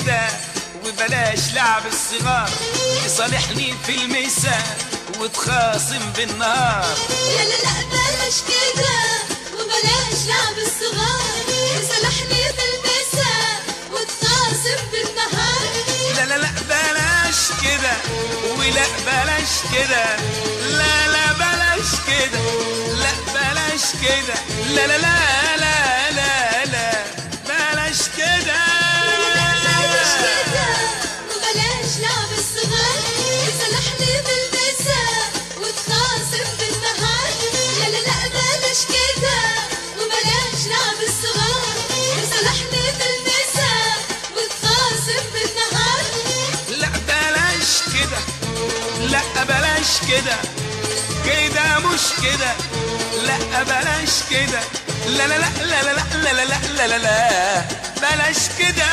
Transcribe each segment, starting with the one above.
كده وبلاش لعب الصغار يصالحني في المساء وتخاصم بالنهار لا لا لا بلاش كده وبلاش لعب الصغار يصلحني في المساء وتخاصم بالنهار لا لا لا بلاش كده ولا بلاش كده لا لا بلاش كده لا بلاش كده لا لا لا لا لا لا بلاش كده بلاش كده وبلاش لعب الصغار يصلحني في المساء وتخاصم بالنهار لا لا لا بلاش كده وبلاش لعب الصغار يصلحني في المساء وتخاصم بالنهار لا بلاش كده لا بلاش كده كده مش كده لا بلاش كده لا لا لا لا لا لا لا لا لا لا لا بلاش كده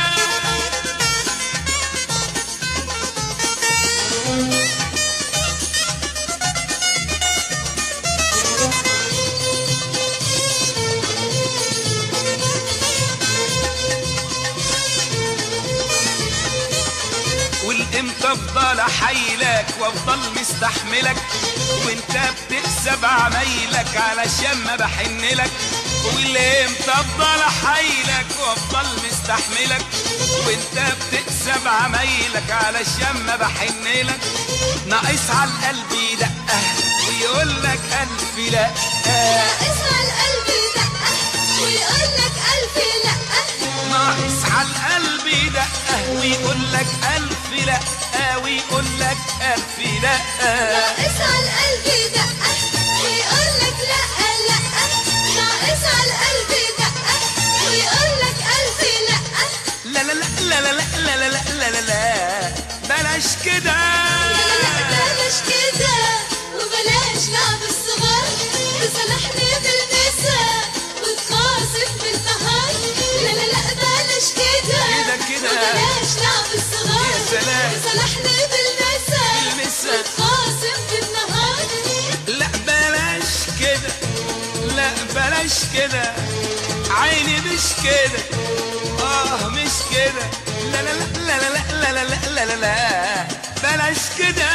والامتى افضل احايلك وافضل مستحملك وانت بتكسب عمايلك علشان ما بحنلك والامتى افضل احايلك وافضل مستحملك وانت بتكسب عمايلك علشان ما بحنلك ناقص على القلب دقه ويقول لك الف لا ناقص على القلب دقة ويقول لك ألف لأ ناقص على القلب دقه ويقول لك الف لا ويقول لك الف لا ناقص على القلب دقة ويقول لك لأ لأ ناقص على القلب دقة ويقول لك ألف لأ لا لا لا لا لا لا لا لا لا لا لا بلاش كده لا لا بلاش كده وبلاش لعب الصغار تصلحني بالمساء وتخاصم بالنهار لا لا لا بلاش كده كده كده. وبلاش لعب الصغار يا سلام. تصلحني بالمساء بالمساء. وتخاصم بالنهار لا بلاش كده لا بلاش كده عيني مش كده اه مش كده لا لا لا لا لا لا لا لا لا لا بلاش كده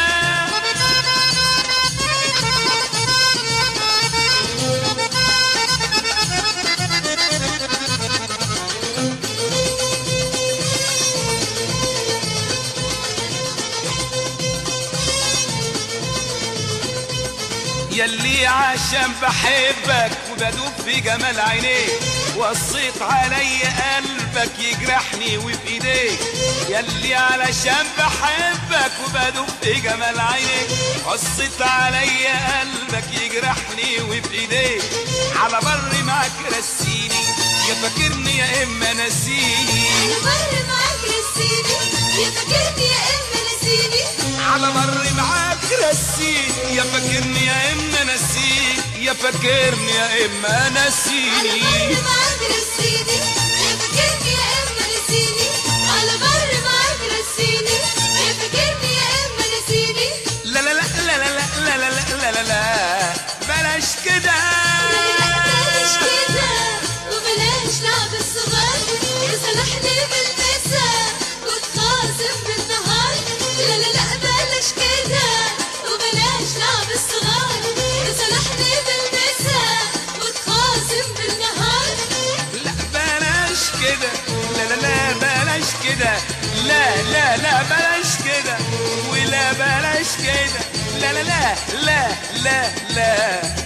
يلي عشان بحبك وبدوب في جمال عينيك وصيت علي قلبك يجرحني وفي ايديك يلي علشان بحبك وبدوب في جمال عينيك وصيت علي قلبك يجرحني وفي ايديك على بر معاك رسيني يا فاكرني يا اما نسيني على بر معاك رسيني يا فاكرني يا اما نسيني على مر معاك رسيني يا فاكرني يا اما نسيني يا فاكرني يا اما على نسيني بر معاك رسيني يا فاكرني يا اما نسيني على بر معاك رسيني يا فاكرني يا اما نسيني لا لا لا لا لا لا لا لا لا لا لا بلاش كده بلاش كده وبلاش لعب الصغار يصلحني بالمساء وتخاصم بالنهار لا لا لا بلاش كده وبلاش لعب الصغار يصلحني بالمساء وتخاصم بالنهار لا بلاش كده لا لا لا بلاش كده لا لا لا بلاش كده ولا بلاش كده لا لا لا لا لا لا